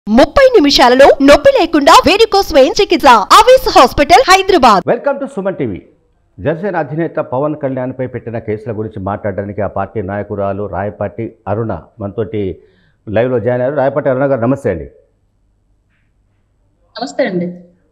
ముప్పై నిమిషాలలో నొప్పి లేకుండా వేడికోస్ స్వయం చికిత్స ఆవేశ hospital Hyderabad welcome to Suman TV Janasena అధినేత పవన్ కళ్యాణ్పై పెట్టిన కేసుల గురించి మాట్లాడడానికి ఆ పార్టీ నాయకురాలు రాయపాటి అరుణ మనతోటి లైవ్లో జాయిన్ అయ్యారు రాయపాటి అరుణ గారు నమస్తే అండి నమస్తే అండి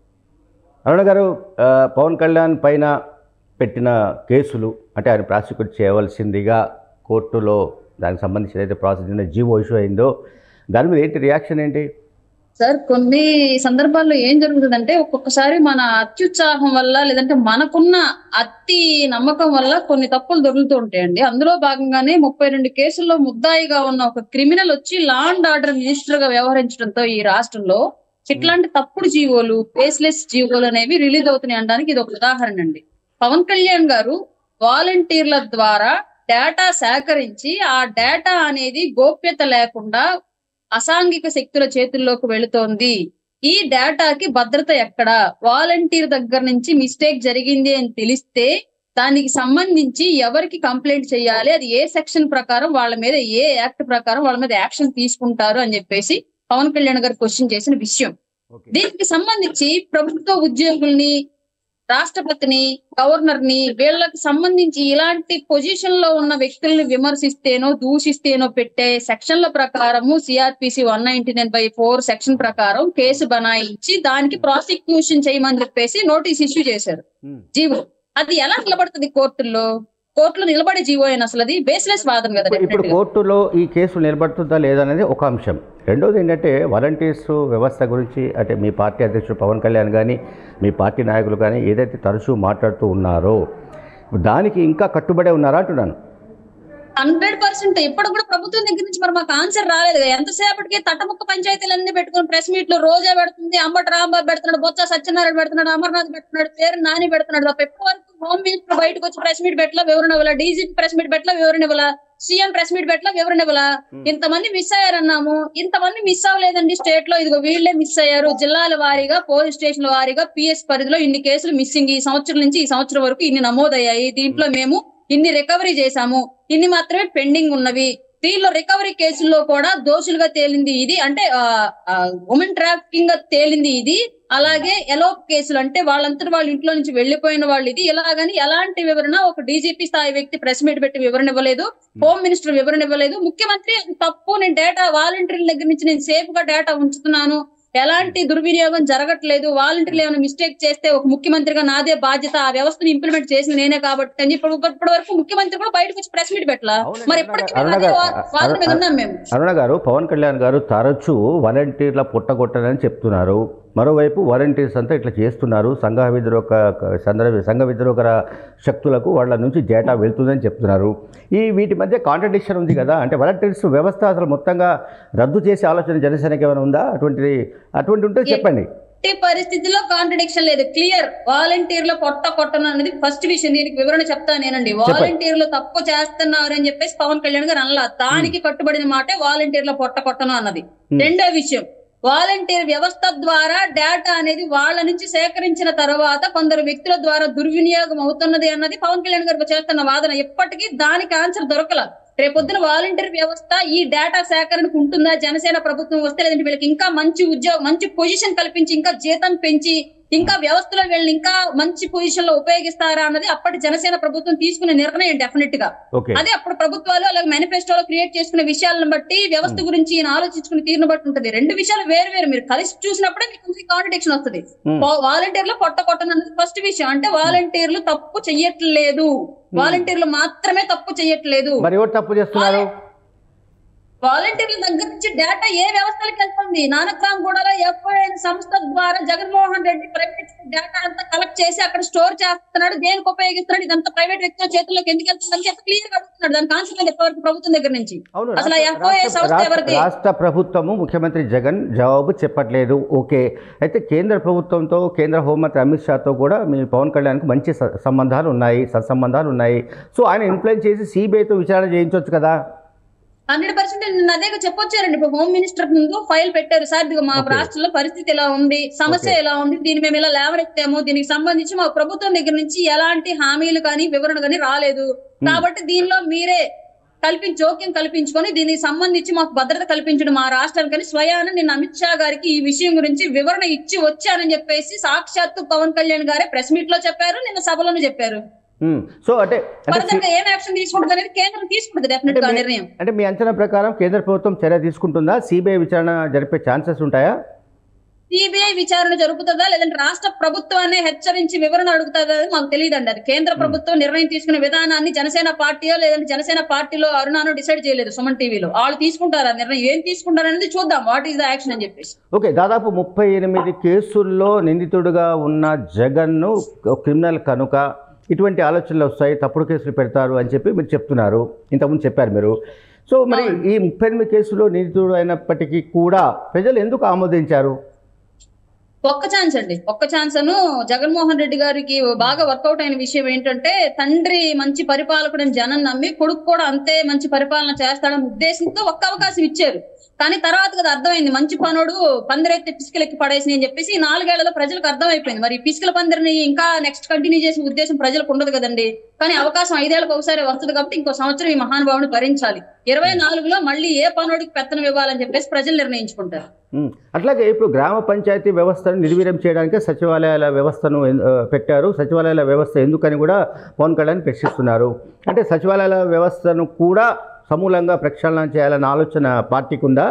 అరుణ గారు ఆ, పవన్ కళ్యాణ్ పైన పెట్టిన కేసులు అంటే ఆయన ప్రాసిక్యూట్ చేయవలసిందిగా కోర్టులో దానికి సంబంధించిన ఏదైతే ప్రాసెస్ అయిన జీవో ఇష్యూ అయిందో దాని మీద ఏంటి రియాక్షన్ ఏంటి సార్ కొన్ని సందర్భాల్లో ఏం జరుగుతుందంటే ఒక్కొక్కసారి మన అత్యుత్సాహం వల్ల లేదంటే మనకున్న అతి నమ్మకం వల్ల కొన్ని తప్పులు దొరుకుతూ ఉంటాయండి అందులో భాగంగానే ముప్పై రెండు కేసుల్లో ముద్దాయిగా ఉన్న ఒక క్రిమినల్ వచ్చి లా అండ్ ఆర్డర్ మినిస్టర్ గా వ్యవహరించడంతో ఈ రాష్ట్రంలో ఇట్లాంటి తప్పుడు జీవోలు బేస్లెస్ జీవోలు అనేవి రిలీజ్ అవుతున్నాయి అనడానికి ఇది ఒక ఉదాహరణ అండి పవన్ కళ్యాణ్ గారు వాలంటీర్ల ద్వారా డేటా సేకరించి ఆ డేటా అనేది గోప్యత లేకుండా అసాంఘిక శక్తుల చేతుల్లోకి వెళుతోంది ఈ డేటాకి భద్రత ఎక్కడ వాలంటీర్ దగ్గర నుంచి మిస్టేక్ జరిగింది అని తెలిస్తే దానికి సంబంధించి ఎవరికి కంప్లైంట్ చేయాలి అది ఏ సెక్షన్ ప్రకారం వాళ్ళ మీద ఏ యాక్ట్ ప్రకారం వాళ్ళ మీద యాక్షన్ తీసుకుంటారు అని చెప్పేసి పవన్ కళ్యాణ్ గారు క్వశ్చన్ చేసిన విషయం దీనికి సంబంధించి ప్రభుత్వ ఉద్యోగుల్ని రాష్ట్రపతిని గవర్నర్ ని వీళ్ళకి సంబంధించి ఇలాంటి పొజిషన్ లో ఉన్న వ్యక్తుల్ని విమర్శిస్తేనో దూషిస్తేనో పెట్టే సెక్షన్ల ప్రకారము CrPC one ninety nine by four section ప్రకారం కేసు బనాయించి దానికి ప్రాసిక్యూషన్ చేయమని చెప్పేసి నోటీస్ ఇష్యూ చేశారు జీవో అది ఎలా నిలబడుతుంది కోర్టుల్లో కోర్టులో నిలబడే జీవో అయిన అసలు అది బేస్లెస్ వాదం కదా ఇప్పుడు definitely గా. కోర్టులో ఈ కేసు నిలబడుతుందా లేదా అనేది ఒక అంశం రెండోది ఏంటంటే వాలంటీర్స్ వ్యవస్థ గురించి అంటే మీ పార్టీ అధ్యక్షుడు పవన్ కళ్యాణ్ కానీ మీ పార్టీ నాయకులు కానీ ఏదైతే తరచూ మాట్లాడుతూ ఉన్నారో దానికి ఇంకా కట్టుబడే ఉన్నారా అంటున్నాను హండ్రెడ్ పర్సెంట్ ఇప్పుడు కూడా ప్రభుత్వం దగ్గర నుంచి మరి మాకు ఆన్సర్ రాలేదు కదా. ఎంతసేపటికి తట్టముక్క పంచాయతీలన్నీ పెట్టుకుని ప్రెస్ మీట్ లో రోజా పెడుతుంది అంబటి రాంబాబు పెడుతున్నాడు బొత్స సత్యనారాయణ పెడుతున్నాడు అమర్నాథ్ పెడుతున్నాడు పేరు నాని పెడుతున్నాడు తప్ప ఎప్పటి వరకు హోమ్ మినిస్టర్ బయటకు వచ్చి ప్రెస్ మీట్ పెట్టలా వివరణ ఇవ్వాల డీజీపీ ప్రెస్ మీట్ పెట్టలా వివరణ ఇవ్వాల సీఎం ప్రెస్ మీట్ పెట్టలా వివరణ ఇవ్వాల ఇంతమంది మిస్ అయ్యారన్నాము ఇంతమంది మిస్ అవ్వలేదండి స్టేట్ లో ఇదిగో వీళ్ళే మిస్ అయ్యారు జిల్లాల వారీగా పోలీస్ స్టేషన్ల వారీగా పిఎస్ పరిధిలో ఇన్ని కేసులు మిస్సింగ్ ఈ సంవత్సరం నుంచి ఈ సంవత్సరం వరకు ఇన్ని నమోదయ్యాయి దీంట్లో మేము ఇన్ని రికవరీ చేశాము ఇన్ని మాత్రమే పెండింగ్ ఉన్నవి దీనిలో రికవరీ కేసుల్లో కూడా దోషులుగా తేలింది ఇది అంటే ఉమెన్ ట్రాఫికింగ్ గా తేలింది ఇది అలాగే ఎలోప్ కేసులు అంటే వాళ్ళంతటి వాళ్ళ ఇంట్లో నుంచి వెళ్లిపోయిన వాళ్ళు ఇది ఇలాగని ఎలాంటి వివరణ ఒక డీజీపీ స్థాయి వ్యక్తి ప్రెస్ మీట్ పెట్టి వివరణ ఇవ్వలేదు హోమ్ మినిస్టర్ వివరణ ఇవ్వలేదు ముఖ్యమంత్రి అది తప్పు నేను డేటా వాలంటీర్ల దగ్గర నుంచి నేను సేఫ్ గా డేటా ఉంచుతున్నాను ఎలాంటి దుర్వినియోగం జరగట్లేదు వాలంటీర్లు ఏమైనా మిస్టేక్ చేస్తే ఒక ముఖ్యమంత్రిగా నాదే బాధ్యత ఆ వ్యవస్థను ఇంప్లిమెంట్ చేసింది నేనే కాబట్టి అని చెప్పి ఇప్పుడు ఇప్పటి వరకు ముఖ్యమంత్రి కూడా బయటకు వచ్చి ప్రెస్ మీట్ పెట్టలా అవునండి, మరి ఇప్పటికీ మేము అరుణ అదే గారు, వా- వాదన మీద అరుణ- ఉన్నాం మేము అరుణ గారు పవన్ కళ్యాణ్ గారు తరచూ వాలంటీర్ల పుట్టగొట్టనని చెప్తున్నారు మరోవైపు వాలంటీర్స్ అంతా ఇట్లా చేస్తున్నారు సంఘ విద్రోహ సందర్భ సంఘ విద్రోహకర శక్తులకు వాళ్ళ నుంచి డేటా వెళ్తుందని చెప్తున్నారు ఈ వీటి మధ్య కాంట్రడిక్షన్ ఉంది కదా అంటే వాలంటీర్స్ వ్యవస్థ అసలు మొత్తంగా రద్దు చేసే ఆలోచన జనసేనకి ఏమైనా ఉందా అటువంటిది అటువంటి ఉంటే చెప్పండి ఎట్టి పరిస్థితిలో కాంట్రడిక్షన్ లేదు క్లియర్ వాలంటీర్ల పొట్ట కొట్టను అనేది ఫస్ట్ విషయం దీనికి వివరణ చెప్తాను నేనండి వాలంటీర్లు తప్పు చేస్తున్నారు అని చెప్పేసి పవన్ కళ్యాణ్ గారు అనలా దానికి కట్టుబడిన మాటే వాలంటీర్ల పొట్ట కొట్టను అన్నది రెండో విషయం వాలంటీర్ వ్యవస్థ ద్వారా డేటా అనేది వాళ్ళ నుంచి సేకరించిన తర్వాత కొందరు వ్యక్తుల ద్వారా దుర్వినియోగం అవుతున్నది అన్నది పవన్ కళ్యాణ్ గారు చేస్తున్న వాదన ఎప్పటికీ దానికి ఆన్సర్ దొరకల రేపొద్దున వాలంటీర్ వ్యవస్థ ఈ డేటా సేకరణకు ఉంటుందా జనసేన ప్రభుత్వం వస్తే లేదంటే వీళ్ళకి ఇంకా మంచి ఉద్యోగం మంచి పొజిషన్ కల్పించి ఇంకా జీతం పెంచి ఇంకా వ్యవస్థలో వీళ్ళని ఇంకా మంచి పొజిషన్ లో ఉపయోగిస్తారా అన్నది అప్పటి జనసేన ప్రభుత్వం తీసుకునే నిర్ణయం డెఫినెట్ గా ఓకే అదే అప్పుడు ప్రభుత్వాలు అలాగే మేనిఫెస్టోలో క్రియేట్ చేసుకునే విషయాలను బట్టి వ్యవస్థ గురించి ఈయన ఆలోచించుకునే తీరును బట్టి ఉంటుంది రెండు విషయాలు వేరు వేరు మీరు కలిసి చూసినప్పుడే మీకు కాంట్రడిక్షన్ వస్తుంది Hmm. వాలంటీర్లు పొట్ట కొట్టను అన్నది ఫస్ట్ విషయం అంటే వాలంటీర్లు తప్పు చెయ్యట్లేదు వాలంటీర్లు మాత్రమే తప్పు చెయ్యట్లేదు మరి ఎవరు తప్పు చేస్తున్నారు వాలంటీర్ల దగ్గర నుంచి డేటా ఏ వ్యవస్థలకు వెళ్తుంది నానక్రామ్ గూడలో ఎఫ్ఐ సంస్థ ద్వారా జగన్మోహన్ రెడ్డి ప్రైవేట్ డేటా అంతా కలెక్ట్ చేసి అక్కడ స్టోర్ చేస్తున్నాడు దేనికి ఉపయోగిస్తున్నాడు ఇదంతా ప్రైవేట్ వ్యక్తుల చేతుల్లోకి ఎందుకు వెళ్తుందని చెప్పి క్లియర్ అడుగుతున్నాడు దానికి ఆన్సర్ చెప్పేవరకు ప్రభుత్వం దగ్గర నుంచి అవును అసలు రాష్ట్ర- ఎఫ్ఓఏ రాష్ట్ర- సంస్థ రాష్ట్ర- ఎవరిది రాష్ట్ర ప్రభుత్వము ముఖ్యమంత్రి జగన్ జవాబు చెప్పట్లేదు ఓకే అయితే కేంద్ర ప్రభుత్వంతో కేంద్ర హోంమంత్రి అమిత్ షాతో కూడా మీ పవన్ కళ్యాణ్కి మంచి స- సంబంధాలు ఉన్నాయి సత్సంబంధాలు ఉన్నాయి సో ఆయన ఇన్ఫ్లుయెన్స్ చేసి సిబిఐతో విచారణ చేయించవచ్చు కదా హండ్రెడ్ పర్సెంట్ నేను అదే చెప్పొచ్చారండి ఇప్పుడు హోమ్ మినిస్టర్ ముందు ఫైల్ పెట్టారు సార్ ఇదిగో మా Okay. రాష్ట్రంలో పరిస్థితి ఎలా ఉంది సమస్య Okay. ఎలా ఉంది దీన్ని మేము ఇలా లేవనెత్తాము దీనికి సంబంధించి మా ప్రభుత్వం దగ్గర నుంచి ఎలాంటి హామీలు కానీ వివరణ కానీ రాలేదు కాబట్టి దీనిలో మీరే కల్పించి జోక్యం కల్పించుకొని దీనికి సంబంధించి మాకు భద్రత కల్పించడం మా రాష్ట్రానికని స్వయాన నేను అమిత్ షా గారికి ఈ విషయం గురించి వివరణ ఇచ్చి వచ్చానని చెప్పేసి సాక్షాత్తు పవన్ కళ్యాణ్ గారే ప్రెస్ మీట్ లో చెప్పారు నిన్న సభలోనూ చెప్పారు ఉమ్, సో అంటే అంటే ఫర్దర్ గా ఏం యాక్షన్ తీసుకుంటుంది అనేది కేంద్రం తీసుకుంటుంది డెఫినెట్ గా అంటే మీ- నిర్ణయం అంటే మీ అంచనా ప్రకారం కేంద్ర ప్రభుత్వం చర్య తీసుకుంటుందా సిబిఐ విచారణ జరిపే ఛాన్సెస్ ఉంటాయా సిబిఐ విచారణ జరుపుతుందా లేదంటే రాష్ట్ర ప్రభుత్వాన్ని హెచ్చరించి వివరణ అడుగుతుందా అని మాకు తెలియదండి అది కేంద్ర ప్రభుత్వం నిర్ణయం తీసుకునే విధానాన్ని జనసేన పార్టీయో లేదంటే జనసేన పార్టీలో అరుణానో డిసైడ్ చేయలేదు సుమన్ టీవీలో వాళ్ళు తీసుకుంటారు ఆ నిర్ణయం ఏం తీసుకుంటారు అనేది చూద్దాం వాట్ ఈస్ ద యాక్షన్ అని చెప్పేసి ఓకే దాదాపు ముప్పై ఎనిమిది కేసుల్లో నిందితుడిగా ఉన్న జగన్ను క్రిమినల్ కనుక ఇటువంటి ఆలోచనలు వస్తాయి తప్పుడు కేసులు పెడతారు అని చెప్పి మీరు చెప్తున్నారు ఇంతకుముందు చెప్పారు మీరు సో మరి ఈ ముప్పై ఎనిమిది కేసుల్లో నిందితుడు అయినప్పటికీ కూడా ప్రజలు ఎందుకు ఆమోదించారు ఒక్క ఛాన్స్ అండి ఒక్క ఛాన్స్ అను జగన్మోహన్ రెడ్డి గారికి బాగా వర్కౌట్ అయిన విషయం ఏంటంటే తండ్రి మంచి పరిపాలకుడని జనం నమ్మి కొడుకు కూడా అంతే మంచి పరిపాలన చేస్తాడని ఉద్దేశంతో ఒక్క అవకాశం ఇచ్చారు కానీ తర్వాత కదా అర్థమైంది మంచి పనుడు పందిరైతే పిసికలెక్కి పడేసి అని చెప్పేసి ఈ నాలుగేళ్లలో ప్రజలకు అర్థమైపోయింది మరి ఈ పిసికల పందిరిని ఇంకా నెక్స్ట్ కంటిన్యూ చేసే ఉద్దేశం ప్రజలకు ఉండదు కదండి కానీ అవకాశం ఐదేళ్లకు ఒకసారి వస్తుంది కాబట్టి ఇంకో సంవత్సరం ఈ మహానుభావుని భరించాలి ఇరవై నాలుగులో మళ్ళీ ఏ పనుడికి పెత్తనం ఇవ్వాలని చెప్పేసి ప్రజలు నిర్ణయించుకుంటారు ఉమ్, అట్లాగే ఇప్పుడు గ్రామ పంచాయతీ వ్యవస్థను నిర్వీర్యం చేయడానికి సచివాలయాల వ్యవస్థను ఎన్- ఆ, పెట్టారు సచివాలయాల వ్యవస్థ ఎందుకని కూడా పవన్ కళ్యాణ్ ప్రశ్నిస్తున్నారు అంటే సచివాలయాల వ్యవస్థను కూడా సమూలంగా ప్రక్షాళన చేయాలన్న ఆలోచన పార్టీకి ఉందా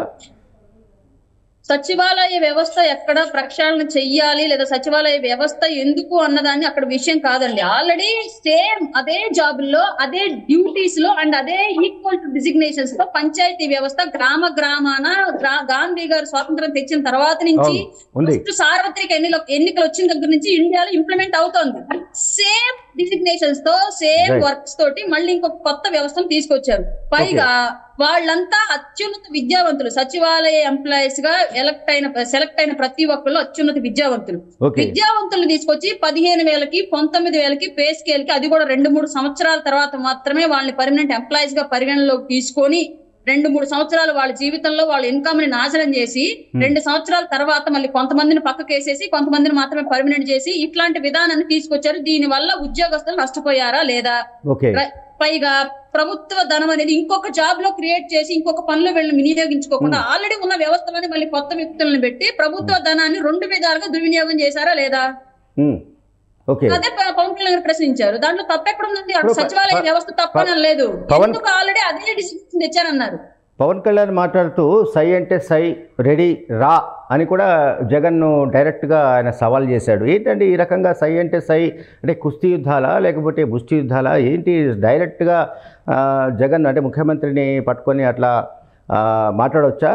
సచివాలయ వ్యవస్థ ఎక్కడ ప్రక్షాళన చెయ్యాలి లేదా సచివాలయ వ్యవస్థ ఎందుకు అన్నదాన్ని అక్కడ విషయం కాదండి ఆల్రెడీ సేమ్ అదే జాబుల్లో అదే డ్యూటీస్ లో అండ్ అదే ఈక్వల్ టు డిజిగ్నేషన్స్ లో పంచాయతీ వ్యవస్థ గ్రామ గ్రామాన గ్రా- గాంధీ గారు స్వాతంత్రం తెచ్చిన తర్వాత నుంచి అవును, ఉంది ఫస్ట్ సార్వత్రిక ఎన్నికలు ఎన్నికలు వచ్చిన దగ్గర నుంచి ఇండియాలో ఇంప్లిమెంట్ అవుతోంది సేమ్ డిజిగ్నేషన్స్ తో సేమ్ Right. వర్క్స్ తోటి మళ్ళీ ఇంకొక కొత్త వ్యవస్థను తీసుకొచ్చారు పైగా వాళ్ళంతా అత్యున్నత విద్యావంతులు సచివాలయ ఎంప్లాయీస్ గా ఎలక్ట్ అయిన సెలెక్ట్ అయిన ప్రతి ఒక్కళ్ళు అత్యున్నత విద్యావంతులు ఓకే విద్యావంతులు తీసుకొచ్చి పదిహేను వేలకి పంతొమ్మిది వేలకి పే స్కేల్ కి అది కూడా రెండు మూడు సంవత్సరాల తర్వాత మాత్రమే వాళ్ళని పర్మనెంట్ ఎంప్లాయీస్ గా పరిగణలోకి తీసుకొని రెండు మూడు సంవత్సరాలు వాళ్ళ జీవితంలో వాళ్ళ ఇన్కమ్ ని నాశనం చేసి రెండు సంవత్సరాల తర్వాత మళ్ళీ కొంతమందిని పక్కకేసేసి కొంతమందిని మాత్రమే పర్మనెంట్ చేసి ఇట్లాంటి విధానాన్ని తీసుకొచ్చారు దీని వల్ల ఉద్యోగస్తులు నష్టపోయారా లేదా ఓకే ర- పైగా ప్రభుత్వ ధనం అనేది ఇంకొక జాబ్ లో క్రియేట్ చేసి ఇంకొక పనులు వీళ్ళని వినియోగించుకోకుండా ఆల్రెడీ ఉన్న వ్యవస్థలని మళ్ళీ కొత్త వ్యక్తులను పెట్టి ప్రభుత్వ ధనాన్ని రెండు విధాలుగా దుర్వినియోగం చేశారా లేదా ఉమ్, ఓకే అదే ప- పవన్ కళ్యాణ్ గారు ప్రశ్నించారు దాంట్లో తప్పెక్కడ ఉందండి అక్కడ ఇప్పుడు ప- సచివాలయ ప- వ్యవస్థ తప్పని లేదు పవన్- ఎందుకు ఆల్రెడీ అదే డిసిషన్ తెచ్చారన్నారు పవన్ కళ్యాణ్ మాట్లాడుతూ సై అంటే సై రెడీ రా అని కూడా జగన్ను డైరెక్ట్గా ఆయన సవాల్ చేశాడు ఏంటంటే ఈ రకంగా సై అంటే సై అంటే కుస్తీ యుద్ధాలా లేకపోతే ముష్టి యుద్ధాలా ఏంటి డైరెక్ట్గా ఆ, జగన్ అంటే ముఖ్యమంత్రిని పట్టుకొని అట్లా ఆ, మాట్లాడవచ్చా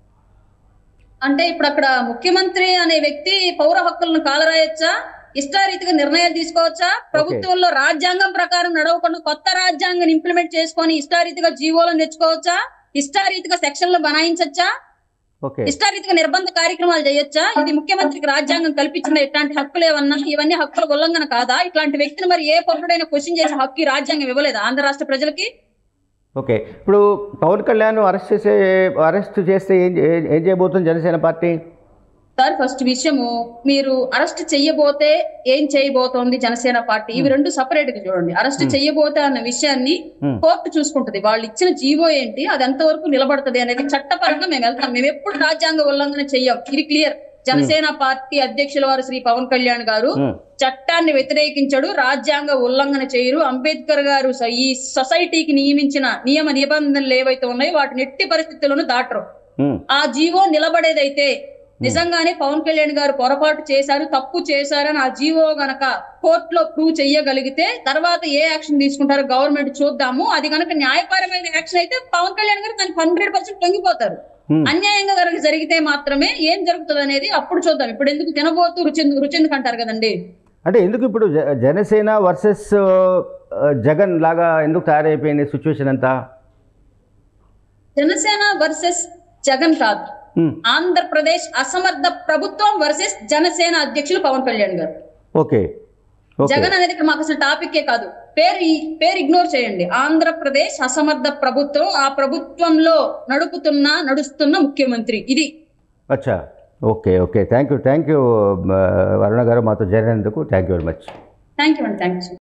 అంటే ఇప్పుడు అక్కడ ముఖ్యమంత్రి అనే వ్యక్తి పౌర హక్కులను కాలరాయొచ్చా ఇష్టారీతిగా నిర్ణయాలు తీసుకోవచ్చా ప్రభుత్వంలో రాజ్యాంగం ప్రకారం నడవకుండా కొత్త రాజ్యాంగాన్ని ఇంప్లిమెంట్ చేసుకొని ఇష్టారీతిగా జీవోలను తెచ్చుకోవచ్చా ఇష్టారీతిగా సెక్షన్లు బనాయించచ్చా ఓకే ఇష్టారీతిగా నిర్బంధ కార్యక్రమాలు చేయొచ్చా ఇది ముఖ్యమంత్రికి రాజ్యాంగం కల్పించిన ఇట్లాంటి హక్కులు ఏమన్నా ఇవన్నీ హక్కుల ఉల్లంఘన కాదా ఇట్లాంటి వ్యక్తిని మరి ఏ పౌరుడైనా క్వశ్చన్ చేసే హక్కు ఈ రాజ్యాంగం ఇవ్వలేదు ఆంధ్ర రాష్ట్ర ప్రజలకి ఓకే ఇప్పుడు పవన్ కళ్యాణ్ అరెస్ట్ చేసే అరెస్ట్ చేస్తే ఏం ఏం- ఏం చేయబోతుంది జనసేన పార్టీ సార్ ఫస్ట్ విషయము మీరు అరెస్ట్ చెయ్యబోతే ఏం చేయబోతోంది జనసేన పార్టీ ఇవి రెండు సపరేట్ గా చూడండి అరెస్ట్ చెయ్యబోతే అన్న విషయాన్ని Hmm. కోర్టు చూసుకుంటది వాళ్ళు ఇచ్చిన జీవో ఏంటి అది ఎంతవరకు నిలబడుతుంది అనేది చట్టపరంగా మేము వెళ్తాం మేము ఎప్పుడు రాజ్యాంగ ఉల్లంఘన చెయ్యం ఇది క్లియర్ జనసేన పార్టీ అధ్యక్షుల వారు శ్రీ పవన్ కళ్యాణ్ గారు ఉమ్, చట్టాన్ని వ్యతిరేకించడు రాజ్యాంగ ఉల్లంఘన చేయరు అంబేద్కర్ గారు స- ఈ సొసైటీకి నియమించిన నియమ నిబంధనలు ఏవైతే ఉన్నాయో వాటిని ఎట్టి పరిస్థితుల్లోనూ దాటరు ఉమ్, ఆ జీవో నిలబడేదైతే నిజంగానే పవన్ కళ్యాణ్ గారు పొరపాటు చేశారు తప్పు చేశారని ఆ జీవో గనక కోర్టులో ప్రూవ్ చెయ్యగలిగితే తర్వాత ఏ యాక్షన్ తీసుకుంటారో గవర్నమెంట్ చూద్దాము అది గనక న్యాయపరమైన యాక్షన్ అయితే పవన్ కళ్యాణ్ గారు దానికి హండ్రెడ్ పర్సెంట్ పొంగిపోతారు ఉమ్. అన్యాయంగా కనుక జరిగితే మాత్రమే ఏం జరుగుతుంది అనేది అప్పుడు చూద్దాం ఇప్పుడు ఎందుకు తినబోతూ రుచి రుచి ఎందుకు అంటారు కదండి అంటే ఎందుకు ఇప్పుడు జ- జనసేన వర్సెస్ జగన్ లాగా ఎందుకు తయారైపోయింది సిచ్యువేషన్ అంతా జనసేన వర్సెస్ జగన్ కాదు ఉమ్, ఆంధ్రప్రదేశ్ అసమర్థ ప్రభుత్వం వర్సెస్ జనసేన అధ్యక్షులు పవన్ కళ్యాణ్ గారు ఓకే ఓకే జగన్ అనేది ఇక్కడ మాకు అసలు టాపికే కాదు పేరు ఈ- పేరు ఇగ్నోర్ చేయండి ఆంధ్రప్రదేశ్ అసమర్థ ప్రభుత్వం ఆ ప్రభుత్వంలో నడుపుతున్న నడుస్తున్న ముఖ్యమంత్రి ఇది అచ్చా okay okay thank you thank you Varuna గారు మాతో చేరినందుకు thank you very much thank you అండి థ్యాంక్ యూ